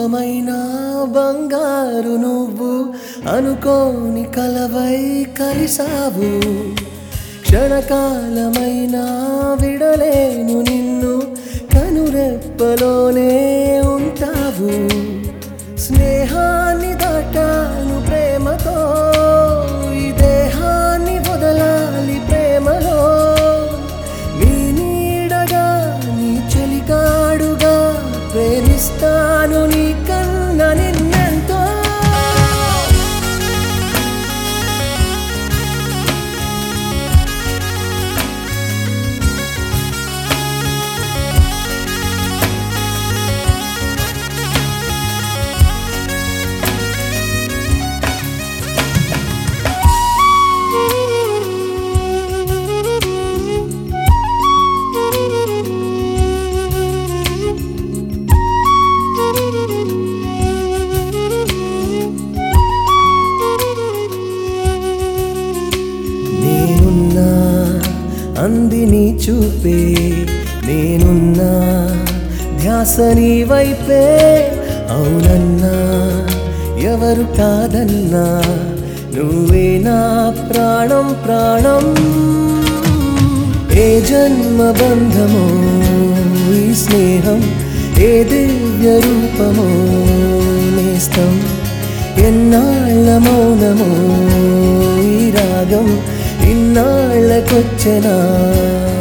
రూపమైన బంగారు నువ్వు అనుకోని కలవై కలిసావు క్షణకాలమైన విడలేను నిన్ను కనురెప్పలోనే ఉంటావు స్నేహాన్ని దాటాను ప్రేమతో ఈ దేహాన్ని వదలాలి ప్రేమలో నీ నీడగా నీ చెలికాడుగా ప్రేమిస్తాను నీ కన్న నిన్నెంతో నేనున్నా అంది నీ చూపే నేనున్నా ధ్యాస నీ వైపే అవునన్నా ఎవరు కాదన్నా నువ్వే నా ప్రాణం ప్రాణం ఏ జన్మ బంధమో ఈ స్నేహం ఏ దివ్య రూపమో నేస్తం ఎన్నాళ్ళ మౌనమో ఈ రాగం ఇన్నాళ్ళకొచ్చనా